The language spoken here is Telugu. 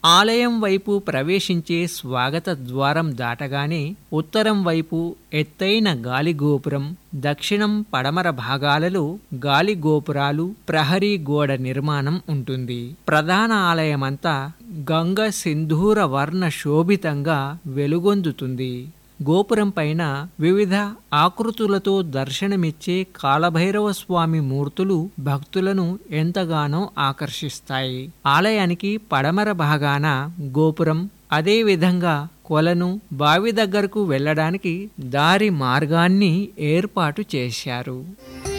ఆలయం వైపు ప్రవేశించే స్వాగత ద్వారం దాటగానే ఉత్తరం వైపు ఎత్తైన గాలిగోపురం దక్షిణం పడమర భాగాలలో గాలిగోపురాలు ప్రహరీ గోడ నిర్మాణం ఉంటుంది ప్రధాన ఆలయమంతా గంగ సింధూర వర్ణ శోభితంగా వెలుగొందుతుంది గోపురం పైన వివిధ ఆకృతులతో దర్శనమిచ్చే కాలభైరవ స్వామి మూర్తులు భక్తులను ఎంతగానో ఆకర్షిస్తాయి ఆలయానికి పడమర భాగాన గోపురం అదేవిధంగా కొలను బావి దగ్గరకు వెళ్ళడానికి దారి మార్గాన్ని ఏర్పాటు చేశారు